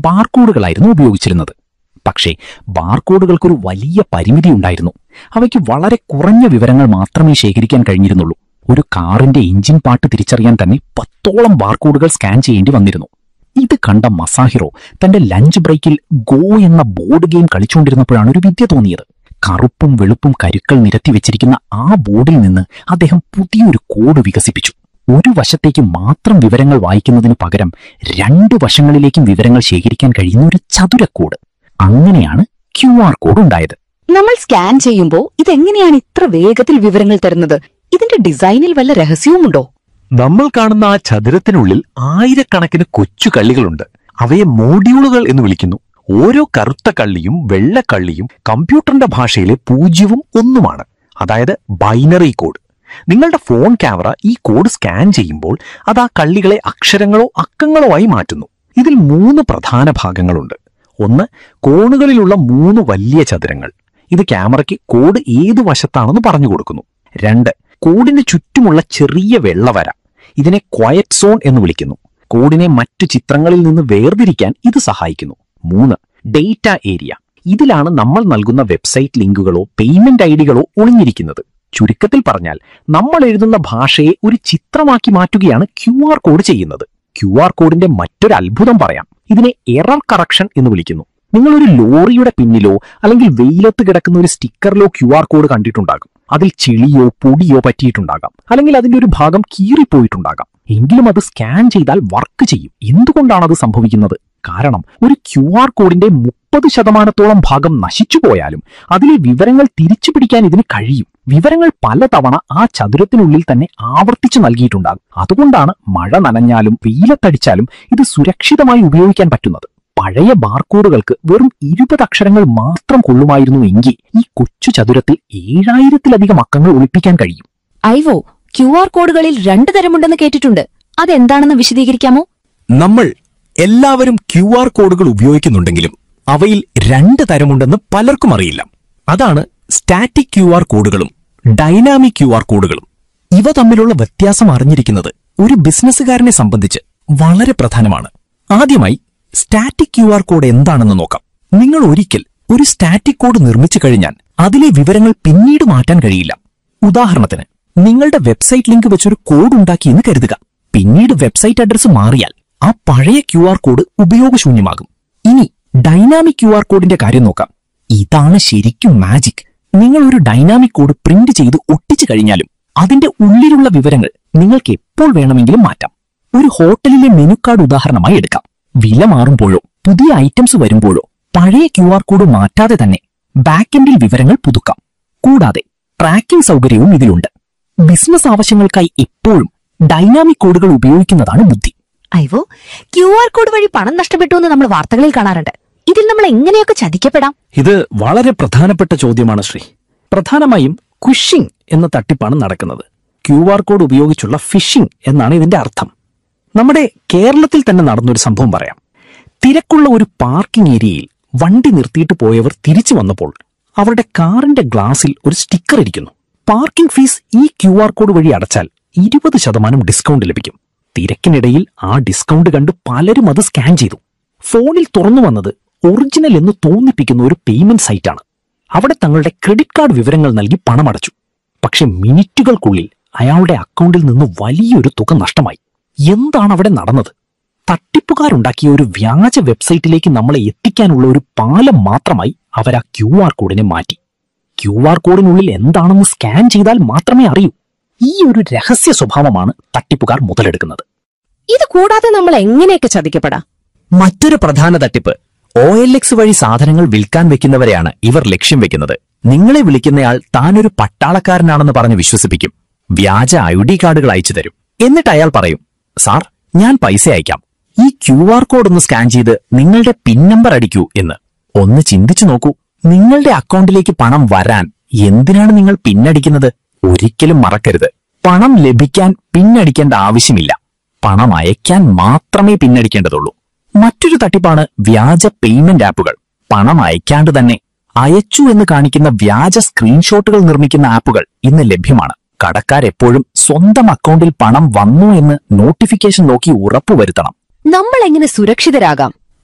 ബാർകോഡുകളായിരുന്നു ഉപയോഗിച്ചിരുന്നത് പക്ഷേ ബാർകോഡുകൾക്കൊരു വലിയ പരിമിതി ഉണ്ടായിരുന്നു അവയ്ക്ക് വളരെ കുറഞ്ഞ വിവരങ്ങൾ മാത്രമേ ശേഖരിക്കാൻ കഴിഞ്ഞിരുന്നുള്ളൂ ഒരു കാറിന്റെ എഞ്ചിൻ പാട്ട് തിരിച്ചറിയാൻ തന്നെ പത്തോളം ബാർകോഡുകൾ സ്കാൻ ചെയ്യേണ്ടി വന്നിരുന്നു ഇത് കണ്ട മസാഹിറോ തന്റെ ലഞ്ച് ബ്രേക്കിൽ ഗോ എന്ന ബോർഡ് ഗെയിം കളിച്ചുകൊണ്ടിരുന്നപ്പോഴാണ് ഒരു വിദ്യ തോന്നിയത് കറുപ്പും വെളുപ്പും കരുക്കൾ നിരത്തി വെച്ചിരിക്കുന്ന ആ ബോർഡിൽ നിന്ന് അദ്ദേഹം പുതിയൊരു കോഡ് വികസിപ്പിച്ചു ഒരു വശത്തേക്ക് മാത്രം വിവരങ്ങൾ വായിക്കുന്നതിന് പകരം രണ്ട് വശങ്ങളിലേക്കും വിവരങ്ങൾ ശേഖരിക്കാൻ കഴിയുന്ന ഒരു ചതുരക്കോഡ് അങ്ങനെയാണ് ക്യു ആർ കോഡ് ഉണ്ടായത് നമ്മൾ സ്കാൻ ചെയ്യുമ്പോൾ ഇതെങ്ങനെയാണ് ഇത്ര വേഗത്തിൽ വിവരങ്ങൾ തരുന്നത് ഇതിന്റെ ഡിസൈനിൽ വല്ല രഹസ്യവുമുണ്ടോ നമ്മൾ കാണുന്ന ആ ചതുരത്തിനുള്ളിൽ ആയിരക്കണക്കിന് കൊച്ചു കള്ളികളുണ്ട് അവയെ മോഡ്യൂളുകൾ എന്ന് വിളിക്കുന്നു ഓരോ കറുത്ത കള്ളിയും വെള്ള കള്ളിയും കമ്പ്യൂട്ടറിന്റെ ഭാഷയിലെ പൂജ്യവും ഒന്നുമാണ് അതായത് ബൈനറി കോഡ് നിങ്ങളുടെ ഫോൺ ക്യാമറ ഈ കോഡ് സ്കാൻ ചെയ്യുമ്പോൾ അത് ആ കള്ളികളെ അക്ഷരങ്ങളോ അക്കങ്ങളോ ആയി മാറ്റുന്നു ഇതിൽ മൂന്ന് പ്രധാന ഭാഗങ്ങളുണ്ട് ഒന്ന് കോണുകളിലുള്ള മൂന്ന് വലിയ ചതുരങ്ങൾ ഇത് ക്യാമറയ്ക്ക് കോഡ് ഏതു വശത്താണെന്ന് പറഞ്ഞു കൊടുക്കുന്നു രണ്ട് കോഡിന് ചുറ്റുമുള്ള ചെറിയ വെള്ളവര ഇതിനെ ക്വയറ്റ് സോൺ എന്ന് വിളിക്കുന്നു കോഡിനെ മറ്റു ചിത്രങ്ങളിൽ നിന്ന് വേർതിരിക്കാൻ ഇത് സഹായിക്കുന്നു മൂന്ന് ഡേറ്റ ഏരിയ ഇതിലാണ് നമ്മൾ നൽകുന്ന വെബ്സൈറ്റ് ലിങ്കുകളോ പേയ്മെന്റ് ഐഡികളോ ഒളിഞ്ഞിരിക്കുന്നത് ചുരുക്കത്തിൽ പറഞ്ഞാൽ നമ്മൾ എഴുതുന്ന ഭാഷയെ ഒരു ചിത്രമാക്കി മാറ്റുകയാണ് ക്യു ആർ കോഡ് ചെയ്യുന്നത് ക്യു ആർ കോഡിന്റെ മറ്റൊരു അത്ഭുതം പറയാം ഇതിനെ എറർ കറക്ഷൻ എന്ന് വിളിക്കുന്നു നിങ്ങൾ ഒരു ലോറിയുടെ പിന്നിലോ അല്ലെങ്കിൽ വെയിലത്ത് കിടക്കുന്ന ഒരു സ്റ്റിക്കറിലോ ക്യു ആർ കോഡ് കണ്ടിട്ടുണ്ടാകും അതിൽ ചെളിയോ പൊടിയോ പറ്റിയിട്ടുണ്ടാകാം അല്ലെങ്കിൽ അതിന്റെ ഒരു ഭാഗം കീറിപ്പോയിട്ടുണ്ടാകാം എങ്കിലും അത് സ്കാൻ ചെയ്താൽ വർക്ക് ചെയ്യും എന്തുകൊണ്ടാണ് അത് സംഭവിക്കുന്നത് കാരണം ഒരു ക്യു ആർ കോഡിന്റെ മുപ്പത് ശതമാനത്തോളം ഭാഗം നശിച്ചു പോയാലും അതിലെ വിവരങ്ങൾ തിരിച്ചു പിടിക്കാൻ ഇതിന് കഴിയും വിവരങ്ങൾ പലതവണ ആ ചതുരത്തിനുള്ളിൽ തന്നെ ആവർത്തിച്ചു നൽകിയിട്ടുണ്ടാകും അതുകൊണ്ടാണ് മഴ നനഞ്ഞാലും വെയിലത്തടിച്ചാലും ഇത് സുരക്ഷിതമായി ഉപയോഗിക്കാൻ പറ്റുന്നത് പഴയ ബാർകോഡുകൾക്ക് വെറും ഇരുപത് അക്ഷരങ്ങൾ മാത്രം കൊള്ളുമായിരുന്നു എങ്കിൽ ഈ കൊച്ചു ചതുരത്തിൽ ഏഴായിരത്തിലധികം അക്കങ്ങൾ ഒളിപ്പിക്കാൻ കഴിയും ഐവോ ക്യു ആർ കോഡുകളിൽ രണ്ടു തരമുണ്ടെന്ന് കേട്ടിട്ടുണ്ട് അതെന്താണെന്ന് വിശദീകരിക്കാമോ നമ്മൾ എല്ലാവരും ക്യു ആർ കോഡുകൾ ഉപയോഗിക്കുന്നുണ്ടെങ്കിലും അവയിൽ രണ്ട് തരമുണ്ടെന്ന് പലർക്കും അറിയില്ല അതാണ് സ്റ്റാറ്റിക് ക്യു ആർ കോഡുകളും ഡൈനാമിക് ക്യു ആർ കോഡുകളും ഇവ തമ്മിലുള്ള വ്യത്യാസം അറിഞ്ഞിരിക്കുന്നത് ഒരു ബിസിനസ്സുകാരനെ സംബന്ധിച്ച് വളരെ പ്രധാനമാണ് ആദ്യമായി സ്റ്റാറ്റിക് ക്യു ആർ കോഡ് എന്താണെന്ന് നോക്കാം നിങ്ങൾ ഒരിക്കൽ ഒരു സ്റ്റാറ്റിക് കോഡ് നിർമ്മിച്ചു കഴിഞ്ഞാൽ അതിലെ വിവരങ്ങൾ പിന്നീട് മാറ്റാൻ കഴിയില്ല ഉദാഹരണത്തിന് നിങ്ങളുടെ വെബ്സൈറ്റ് ലിങ്ക് വെച്ചൊരു കോഡ് ഉണ്ടാക്കിയെന്ന് കരുതുക പിന്നീട് വെബ്സൈറ്റ് അഡ്രസ് മാറിയാൽ ആ പഴയ ക്യു ആർ കോഡ് ഉപയോഗശൂന്യമാകും ഇനി ഡൈനാമിക് ക്യു ആർ കോഡിന്റെ കാര്യം നോക്കാം ഇതാണ് ശരിക്കും മാജിക് നിങ്ങൾ ഒരു ഡൈനാമിക് കോഡ് പ്രിന്റ് ചെയ്ത് ഒട്ടിച്ചു കഴിഞ്ഞാലും അതിന്റെ ഉള്ളിലുള്ള വിവരങ്ങൾ നിങ്ങൾക്ക് എപ്പോൾ വേണമെങ്കിലും മാറ്റാം ഒരു ഹോട്ടലിലെ മെനു കാർഡ് ഉദാഹരണമായി എടുക്കാം വില മാറുമ്പോഴോ പുതിയ ഐറ്റംസ് വരുമ്പോഴോ പഴയ ക്യു ആർ കോഡ് മാറ്റാതെ തന്നെ ബാക്കെൻഡിൽ വിവരങ്ങൾ പുതുക്കാം കൂടാതെ ട്രാക്കിംഗ് സൗകര്യവും ഇതിലുണ്ട് ബിസിനസ് ആവശ്യങ്ങൾക്കായി എപ്പോഴും ഡൈനാമിക് കോഡുകൾ ഉപയോഗിക്കുന്നതാണ് ബുദ്ധി ഐവോ ക്യു ആർ കോഡ് വഴി പണം നഷ്ടപ്പെട്ടു എന്ന് നമ്മൾ വാർത്തകളിൽ കാണാറുണ്ട് ഇതിൽ നമ്മൾ എങ്ങനെയൊക്കെ ചതിക്കപ്പെടാം ഇത് വളരെ പ്രധാനപ്പെട്ട ചോദ്യമാണ് ശ്രീ പ്രധാനമായും ക്വിഷിംഗ് എന്ന തട്ടിപ്പാണ് നടക്കുന്നത് ക്യു ആർ കോഡ് ഉപയോഗിച്ചുള്ള ഫിഷിംഗ് എന്നാണ് ഇതിന്റെ അർത്ഥം നമ്മുടെ കേരളത്തിൽ തന്നെ നടന്നൊരു സംഭവം പറയാം തിരക്കുള്ള ഒരു പാർക്കിംഗ് ഏരിയയിൽ വണ്ടി നിർത്തിയിട്ട് പോയവർ തിരിച്ചു വന്നപ്പോൾ അവരുടെ കാറിന്റെ ഗ്ലാസിൽ ഒരു സ്റ്റിക്കർ ഇരിക്കുന്നു പാർക്കിംഗ് ഫീസ് ഈ ക്യു ആർ കോഡ് വഴി അടച്ചാൽ ഇരുപത് ശതമാനം ഡിസ്കൗണ്ട് ലഭിക്കും തിരക്കിനിടയിൽ ആ ഡിസ്കൗണ്ട് കണ്ട് പലരും അത് സ്കാൻ ചെയ്തു ഫോണിൽ തുറന്നു വന്നത് ഒറിജിനൽ എന്ന് തോന്നിപ്പിക്കുന്ന ഒരു പേയ്മെന്റ് സൈറ്റാണ് അവിടെ തങ്ങളുടെ ക്രെഡിറ്റ് കാർഡ് വിവരങ്ങൾ നൽകി പണമടച്ചു പക്ഷെ മിനിറ്റുകൾക്കുള്ളിൽ അയാളുടെ അക്കൗണ്ടിൽ നിന്ന് വലിയൊരു തുക നഷ്ടമായി എന്താണ് അവിടെ നടന്നത് തട്ടിപ്പുകാരുണ്ടാക്കിയ ഒരു വ്യാജ വെബ്സൈറ്റിലേക്ക് നമ്മളെ എത്തിക്കാനുള്ള ഒരു പാലം മാത്രമായി അവർ ആ ക്യു ആർ കോഡിനെ മാറ്റി ക്യു ആർ കോഡിനുള്ളിൽ എന്താണെന്ന് സ്കാൻ ചെയ്താൽ മാത്രമേ അറിയൂ ഈ ഒരു രഹസ്യ സ്വഭാവമാണ് തട്ടിപ്പുകാർ മുതലെടുക്കുന്നത് ഇത് കൂടാതെ നമ്മൾ എങ്ങനെയൊക്കെ ചതിക്കപ്പെടാം മറ്റൊരു പ്രധാന തട്ടിപ്പ് ഒ എൽ എക്സ് വഴി സാധനങ്ങൾ വിൽക്കാൻ വെക്കുന്നവരെയാണ് ഇവർ ലക്ഷ്യം വെക്കുന്നത് നിങ്ങളെ വിളിക്കുന്നയാൾ താനൊരു പട്ടാളക്കാരനാണെന്ന് പറഞ്ഞ് വിശ്വസിപ്പിക്കും വ്യാജ ഐ ഡി കാർഡുകൾ അയച്ചു തരും എന്നിട്ട് അയാൾ പറയും സാർ ഞാൻ പൈസ അയക്കാം ഈ ക്യു ആർ കോഡ് ഒന്ന് സ്കാൻ ചെയ്ത് നിങ്ങളുടെ പിൻ നമ്പർ അടിക്കൂ എന്ന് ഒന്ന് ചിന്തിച്ചു നോക്കൂ നിങ്ങളുടെ അക്കൗണ്ടിലേക്ക് പണം വരാൻ എന്തിനാണ് നിങ്ങൾ പിന്നടിക്കുന്നത് ഒരിക്കലും മറക്കരുത് പണം ലഭിക്കാൻ പിന്നടിക്കേണ്ട ആവശ്യമില്ല പണം അയക്കാൻ മാത്രമേ പിന്നടിക്കേണ്ടതുള്ളൂ മറ്റൊരു തട്ടിപ്പാണ് വ്യാജ പേയ്മെന്റ് ആപ്പുകൾ പണം അയക്കാണ്ട് തന്നെ അയച്ചു എന്ന് കാണിക്കുന്ന വ്യാജ സ്ക്രീൻഷോട്ടുകൾ നിർമ്മിക്കുന്ന ആപ്പുകൾ ഇന്ന് ലഭ്യമാണ് കടക്കാരെപ്പോഴും സ്വന്തം അക്കൗണ്ടിൽ പണം വന്നു എന്ന് നോട്ടിഫിക്കേഷൻ നോക്കി ഉറപ്പുവരുത്തണം നമ്മൾ എങ്ങനെ സുരക്ഷിതരാകാം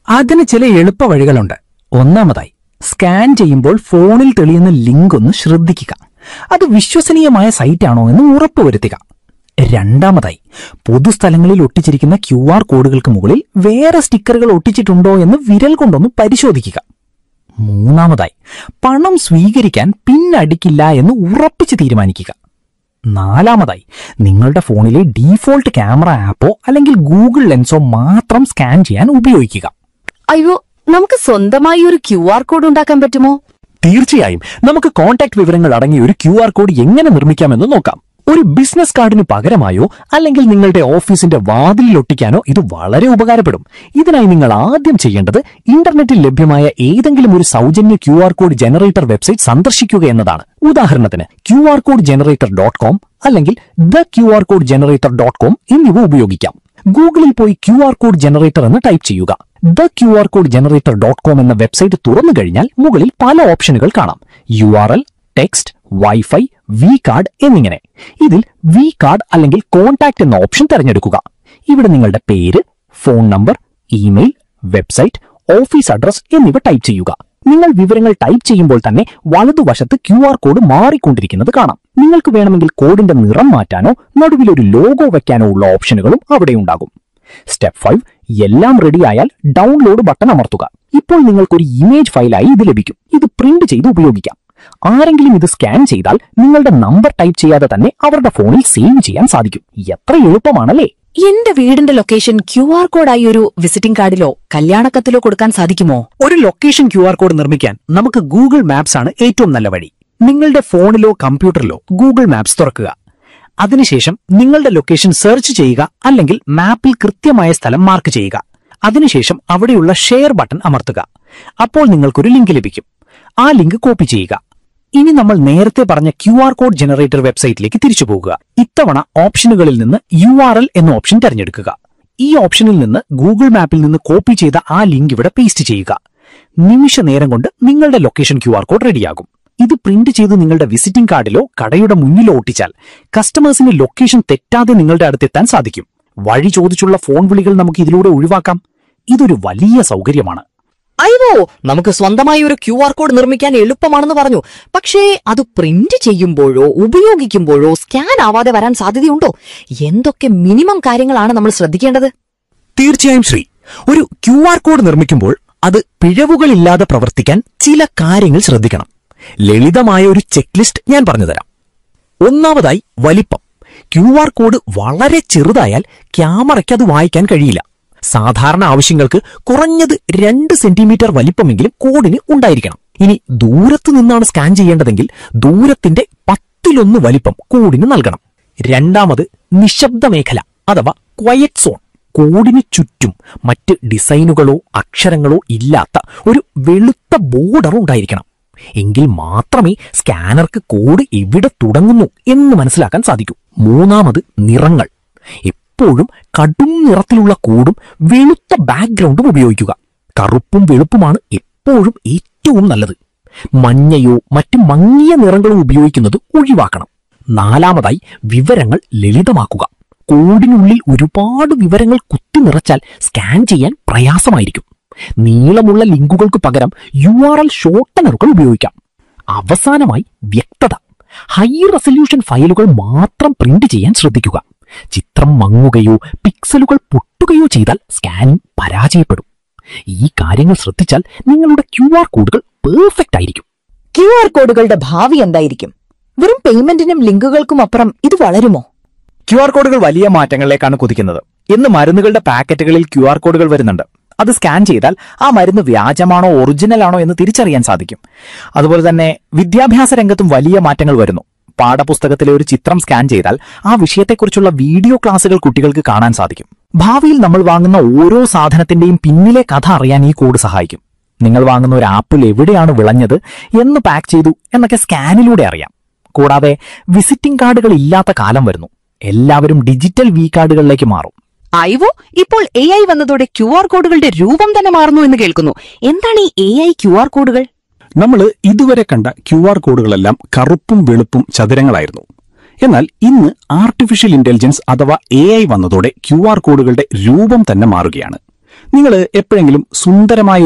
അതിന് ചില എളുപ്പ വഴികളുണ്ട് ഒന്നാമതായി സ്കാൻ ചെയ്യുമ്പോൾ ഫോണിൽ തെളിയുന്ന ലിങ്ക് ഒന്ന് ശ്രദ്ധിക്കുക അത് വിശ്വസനീയമായ സൈറ്റാണോ എന്ന് ഉറപ്പുവരുത്തുക രണ്ടാമതായി പൊതുസ്ഥലങ്ങളിൽ ഒട്ടിച്ചിരിക്കുന്ന ക്യു ആർ കോഡുകൾക്ക് മുകളിൽ വേറെ സ്റ്റിക്കറുകൾ ഒട്ടിച്ചിട്ടുണ്ടോ എന്ന് വിരൽ കൊണ്ടൊന്ന് പരിശോധിക്കുക മൂന്നാമതായി പണം സ്വീകരിക്കാൻ പിൻ അടിക്കില്ല എന്ന് ഉറപ്പിച്ച് തീരുമാനിക്കുക നാലാമതായി നിങ്ങളുടെ ഫോണിലെ ഡീഫോൾട്ട് ക്യാമറ ആപ്പോ അല്ലെങ്കിൽ ഗൂഗിൾ ലെൻസോ മാത്രം സ്കാൻ ചെയ്യാൻ ഉപയോഗിക്കുക അയ്യോ നമുക്ക് സ്വന്തമായി ഒരു ക്യു ആർ കോഡ് ഉണ്ടാക്കാൻ പറ്റുമോ തീർച്ചയായും നമുക്ക് കോൺടാക്ട് വിവരങ്ങൾ അടങ്ങിയ ഒരു ക്യു ആർ കോഡ് എങ്ങനെ നിർമ്മിക്കാമെന്ന് നോക്കാം ഒരു ബിസിനസ് കാർഡിന് പകരമായോ അല്ലെങ്കിൽ നിങ്ങളുടെ ഓഫീസിന്റെ വാതിലിൽ ഒട്ടിക്കാനോ ഇത് വളരെ ഉപകാരപ്പെടും ഇതിനായി നിങ്ങൾ ആദ്യം ചെയ്യേണ്ടത് ഇന്റർനെറ്റിൽ ലഭ്യമായ ഏതെങ്കിലും ഒരു സൗജന്യ Q R code generator website സന്ദർശിക്കുക എന്നതാണ് ഉദാഹരണത്തിന് Q R code generator dot com അല്ലെങ്കിൽ the Q R code generator dot com എന്നിവ ഉപയോഗിക്കാം ഗൂഗിളിൽ പോയി ക്യു ആർ കോഡ് ജനറേറ്റർ എന്ന് ടൈപ്പ് ചെയ്യുക the Q R code generator dot com എന്ന വെബ്സൈറ്റ് തുറന്നു കഴിഞ്ഞാൽ മുകളിൽ പല ഓപ്ഷനുകൾ കാണാം U R L text wifi V card എന്നിങ്ങനെ ഇതിൽ വി കാർഡ് അല്ലെങ്കിൽ കോൺടാക്ട് എന്ന ഓപ്ഷൻ തിരഞ്ഞെടുക്കുക ഇവിടെ നിങ്ങളുടെ പേര് phone number email website office address എന്നിവ ടൈപ്പ് ചെയ്യുക നിങ്ങൾ വിവരങ്ങൾ ടൈപ്പ് ചെയ്യുമ്പോൾ തന്നെ വലതുവശത്ത് ക്യു ആർ കോഡ് മാറിക്കൊണ്ടിരിക്കുന്നത് കാണാം നിങ്ങൾക്ക് വേണമെങ്കിൽ കോഡിന്റെ നിറം മാറ്റാനോ നടുവിൽ ഒരു ലോഗോ വെക്കാനോ ഉള്ള ഓപ്ഷനുകളും അവിടെ ഉണ്ടാകും സ്റ്റെപ്പ് ഫൈവ് എല്ലാം റെഡിയായാൽ ഡൗൺലോഡ് ബട്ടൺ അമർത്തുക ഇപ്പോൾ നിങ്ങൾക്കൊരു ഇമേജ് ഫയലായി ഇത് ലഭിക്കും ഇത് പ്രിന്റ് ചെയ്ത് ഉപയോഗിക്കാം ആരെങ്കിലും ഇത് സ്കാൻ ചെയ്താൽ നിങ്ങളുടെ നമ്പർ ടൈപ്പ് ചെയ്യാതെ തന്നെ അവരുടെ ഫോണിൽ സേവ് ചെയ്യാൻ സാധിക്കും എത്ര എളുപ്പമാണല്ലേ എന്റെ വീടിന്റെ ലൊക്കേഷൻ ക്യു ആർ കോഡായി ഒരു വിസിറ്റിംഗ് കാർഡിലോ കല്യാണക്കത്തിലോ കൊടുക്കാൻ സാധിക്കുമോ ഒരു ലൊക്കേഷൻ ക്യു ആർ കോഡ് നിർമ്മിക്കാൻ നമുക്ക് ഗൂഗിൾ മാപ്സ് ആണ് ഏറ്റവും നല്ല വഴി നിങ്ങളുടെ ഫോണിലോ കമ്പ്യൂട്ടറിലോ ഗൂഗിൾ മാപ്സ് തുറക്കുക അതിനുശേഷം നിങ്ങളുടെ ലൊക്കേഷൻ സെർച്ച് ചെയ്യുക അല്ലെങ്കിൽ മാപ്പിൽ കൃത്യമായ സ്ഥലം മാർക്ക് ചെയ്യുക അതിനുശേഷം അവിടെയുള്ള ഷെയർ ബട്ടൺ അമർത്തുക അപ്പോൾ നിങ്ങൾക്കൊരു ലിങ്ക് ലഭിക്കും ആ ലിങ്ക് കോപ്പി ചെയ്യുക ഇനി നമ്മൾ നേരത്തെ പറഞ്ഞ ക്യു ആർ കോഡ് ജനറേറ്റർ വെബ്സൈറ്റിലേക്ക് തിരിച്ചു പോകുക ഇത്തവണ ഓപ്ഷനുകളിൽ നിന്ന് യു ആർ എൽ എന്ന ഓപ്ഷൻ തിരഞ്ഞെടുക്കുക ഈ ഓപ്ഷനിൽ നിന്ന് ഗൂഗിൾ മാപ്പിൽ നിന്ന് കോപ്പി ചെയ്ത ആ ലിങ്ക് ഇവിടെ പേസ്റ്റ് ചെയ്യുക നിമിഷ നേരം കൊണ്ട് നിങ്ങളുടെ ലൊക്കേഷൻ ക്യു ആർ കോഡ് റെഡിയാകും ഇത് പ്രിന്റ് ചെയ്ത് നിങ്ങളുടെ വിസിറ്റിംഗ് കാർഡിലോ കടയുടെ മുന്നിലോ ഒട്ടിച്ചാൽ കസ്റ്റമേഴ്സിന് ലൊക്കേഷൻ തെറ്റാതെ നിങ്ങളുടെ അടുത്തെത്താൻ സാധിക്കും വഴി ചോദിച്ചുള്ള ഫോൺ വിളികൾ നമുക്ക് ഇതിലൂടെ ഒഴിവാക്കാം ഇതൊരു വലിയ സൗകര്യമാണ് അയ്യോ നമുക്ക് സ്വന്തമായി ഒരു ക്യു ആർ കോഡ് നിർമ്മിക്കാൻ എളുപ്പമാണെന്ന് പറഞ്ഞു പക്ഷേ അത് പ്രിന്റ് ചെയ്യുമ്പോഴോ ഉപയോഗിക്കുമ്പോഴോ സ്കാൻ ആവാതെ വരാൻ സാധ്യതയുണ്ടോ എന്തൊക്കെ മിനിമം കാര്യങ്ങളാണ് നമ്മൾ ശ്രദ്ധിക്കേണ്ടത് തീർച്ചയായും ശ്രീ ഒരു ക്യു ആർ കോഡ് നിർമ്മിക്കുമ്പോൾ അത് പിഴവുകളില്ലാതെ പ്രവർത്തിക്കാൻ ചില കാര്യങ്ങൾ ശ്രദ്ധിക്കണം ലളിതമായ ഒരു ചെക്ക് ലിസ്റ്റ് ഞാൻ പറഞ്ഞുതരാം ഒന്നാമതായി വലിപ്പം ക്യു ആർ കോഡ് വളരെ ചെറുതായാൽ ക്യാമറയ്ക്ക് അത് വായിക്കാൻ കഴിയില്ല സാധാരണ ആവശ്യങ്ങൾക്ക് കുറഞ്ഞത് രണ്ട് സെന്റിമീറ്റർ വലിപ്പമെങ്കിലും കോഡിന് ഉണ്ടായിരിക്കണം ഇനി ദൂരത്തു നിന്നാണ് സ്കാൻ ചെയ്യേണ്ടതെങ്കിൽ ദൂരത്തിന്റെ പത്തിലൊന്ന് വലിപ്പം കോഡിന് നൽകണം രണ്ടാമത് നിശബ്ദ മേഖല അഥവാ ക്വയറ്റ് സോൺ കോഡിന് ചുറ്റും മറ്റ് ഡിസൈനുകളോ അക്ഷരങ്ങളോ ഇല്ലാത്ത ഒരു വെളുത്ത ബോർഡർ ഉണ്ടായിരിക്കണം എങ്കിൽ മാത്രമേ സ്കാനർക്ക് കോഡ് എവിടെ തുടങ്ങുന്നു എന്ന് മനസ്സിലാക്കാൻ സാധിക്കൂ മൂന്നാമത് നിറങ്ങൾ എപ്പോഴും കടും നിറത്തിലുള്ള കോഡും വെളുത്ത ബാക്ക്ഗ്രൗണ്ടും ഉപയോഗിക്കുക കറുപ്പും വെളുപ്പുമാണ് എപ്പോഴും ഏറ്റവും നല്ലത് മഞ്ഞയോ മറ്റ് മങ്ങിയ നിറങ്ങളും ഉപയോഗിക്കുന്നത് ഒഴിവാക്കണം നാലാമതായി വിവരങ്ങൾ ലളിതമാക്കുക കോഡിനുള്ളിൽ ഒരുപാട് വിവരങ്ങൾ കുത്തി നിറച്ചാൽ സ്കാൻ ചെയ്യാൻ പ്രയാസമായിരിക്കും നീളമുള്ള ലിങ്കുകൾക്ക് പകരം യു ആർ എൽ ഷോർട്ടനറുകൾ ഉപയോഗിക്കാം അവസാനമായി വ്യക്തത ഹൈ റെസല്യൂഷൻ ഫയലുകൾ മാത്രം പ്രിന്റ് ചെയ്യാൻ ശ്രദ്ധിക്കുക ചിത്രം മങ്ങുകയോ പിക്സലുകൾ പൊട്ടുകയോ ചെയ്താൽ സ്കാനിംഗ് പരാജയപ്പെടും ഈ കാര്യങ്ങൾ ശ്രദ്ധിച്ചാൽ നിങ്ങളുടെ ക്യു ആർ കോഡുകൾ പെർഫെക്റ്റ് ആയിരിക്കും ക്യു ആർ കോഡുകളുടെ ഭാവി എന്തായിരിക്കും വെറും പേയ്മെന്റിനും ലിങ്കുകൾക്കും അപ്പുറം ഇത് വളരുമോ ക്യു ആർ കോഡുകൾ വലിയ മാറ്റങ്ങളിലേക്കാണ് കുതിക്കുന്നത് ഇന്ന് മരുന്നുകളുടെ പാക്കറ്റുകളിൽ ക്യു ആർ കോഡുകൾ വരുന്നുണ്ട് അത് സ്കാൻ ചെയ്താൽ ആ മരുന്ന് വ്യാജമാണോ ഒറിജിനൽ ആണോ എന്ന് തിരിച്ചറിയാൻ സാധിക്കും അതുപോലെ തന്നെ വിദ്യാഭ്യാസ രംഗത്തും വലിയ മാറ്റങ്ങൾ വരുന്നു പാഠപുസ്തകത്തിലെ ഒരു ചിത്രം സ്കാൻ ചെയ്താൽ ആ വിഷയത്തെക്കുറിച്ചുള്ള വീഡിയോ ക്ലാസുകൾ കുട്ടികൾക്ക് കാണാൻ സാധിക്കും ഭാവിയിൽ നമ്മൾ വാങ്ങുന്ന ഓരോ സാധനത്തിന്റെയും പിന്നിലെ കഥ അറിയാൻ ഈ കോഡ് സഹായിക്കും നിങ്ങൾ വാങ്ങുന്ന ഒരു ആപ്പിൾ എവിടെയാണ് വിളഞ്ഞത് എന്ന് പാക്ക് ചെയ്തു എന്നൊക്കെ സ്കാനിലൂടെ അറിയാം കൂടാതെ വിസിറ്റിംഗ് കാർഡുകൾ ഇല്ലാത്ത കാലം വരുന്നു എല്ലാവരും ഡിജിറ്റൽ വി കാർഡുകളിലേക്ക് മാറും ഐവോ ഇപ്പോൾ എ ഐ വന്നതോടെ ക്യു ആർ കോഡുകളുടെ രൂപം തന്നെ മാറുന്നു എന്ന് കേൾക്കുന്നു എന്താണ് ഈ എ ഐ ക്യു ആർ കോഡുകൾ നമ്മൾ ഇതുവരെ കണ്ട ക്യു ആർ കോഡുകളെല്ലാം കറുപ്പും വെളുപ്പും ചതുരങ്ങളായിരുന്നു എന്നാൽ ഇന്ന് ആർട്ടിഫിഷ്യൽ ഇന്റലിജൻസ് അഥവാ എ ഐ വന്നതോടെ ക്യു ആർ കോഡുകളുടെ രൂപം തന്നെ മാറുകയാണ് നിങ്ങൾ എപ്പോഴെങ്കിലും സുന്ദരമായ